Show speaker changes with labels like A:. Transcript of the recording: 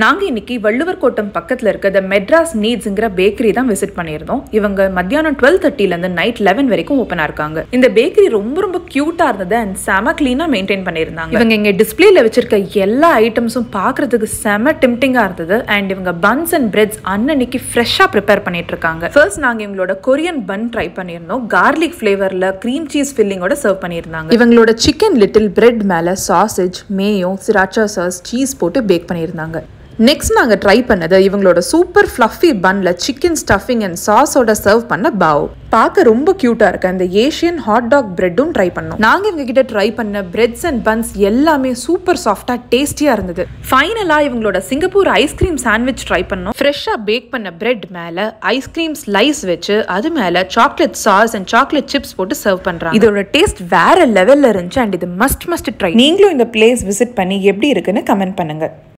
A: நாங்க இன்னைக்கு வள்ளுவர் கோட்டம் பக்கத்துல இருக்க த மெட்ராஸ் நீட்ஸ்ங்கிற பேக்கரி தான் விசிட் பண்ணியிருந்தோம் இவங்க மத்தியானம் டுவெல் தேர்ட்டில இருந்து நைட் லெவன் வரைக்கும் ஓப்பனா இருக்காங்க இந்த பேக்கரி ரொம்ப ரொம்ப கியூட்டா இருந்தது அண்ட் செம கிளீனா மெயின்டைன் பண்ணியிருந்தாங்க இவங்க இங்க டிஸ்பிளேல வச்சிருக்க எல்லா ஐட்டம்ஸும் பார்க்கிறதுக்கு செம டெம்டிங்கா இருந்தது அண்ட் இவங்க பன்ஸ் அண்ட் பிரெட்ஸ் அன்னன்னைக்கு ஃப்ரெஷ்ஷா ப்ரிப்பேர் பண்ணிட்டு இருக்காங்க ஃபர்ஸ்ட் நாங்க இவங்களோட கொரியன் பன் ட்ரை பண்ணியிருந்தோம் கார்லிக் ஃபிளேவர்ல க்ரீம் சீஸ் ஃபில்லிங்கோட சர்வ் பண்ணியிருந்தாங்க இவங்களோட சிக்கன் லிட்டில் பிரெட் மேல sausage mayo sriracha sauce cheese போட்டு பேக் பண்ணியிருந்தாங்க நெக்ஸ்ட் நாங்கள் ட்ரை பண்ணது இவங்களோட சூப்பர் ஃப்ளஃபி பன்ல சிக்கன் ஸ்டஃபிங் அண்ட் சாஸோட சர்வ் பண்ண பாவ் பார்க்க ரொம்ப க்யூட்டாக இருக்கு அந்த ஏஷியன் ஹாட் டாக் பிரெட்டும் ட்ரை பண்ணோம் நாங்கள் இவங்க கிட்ட ட்ரை பண்ண பிரெட்ஸ் அண்ட் பன்ஸ் எல்லாமே சூப்பர் சாஃப்டாக டேஸ்டியாக இருந்தது ஃபைனலாக இவங்களோட சிங்கப்பூர் ஐஸ்கிரீம் சாண்ட்விச் ட்ரை பண்ணோம் ஃப்ரெஷ்ஷாக பேக் பண்ண பிரெட் மேலே ஐஸ்கிரீம் ஸ்லைஸ் வச்சு அது மேலே chocolate sauce and chocolate chips போட்டு சர்வ் பண்ணுறாங்க இதோட டேஸ்ட் வேற லெவலில் இருந்துச்சு அண்ட் இது மஸ்ட் மஸ்ட் ட்ரை நீங்களும் இந்த பிளேஸ் விசிட் பண்ணி எப்படி இருக்குன்னு கமெண்ட் பண்ணுங்க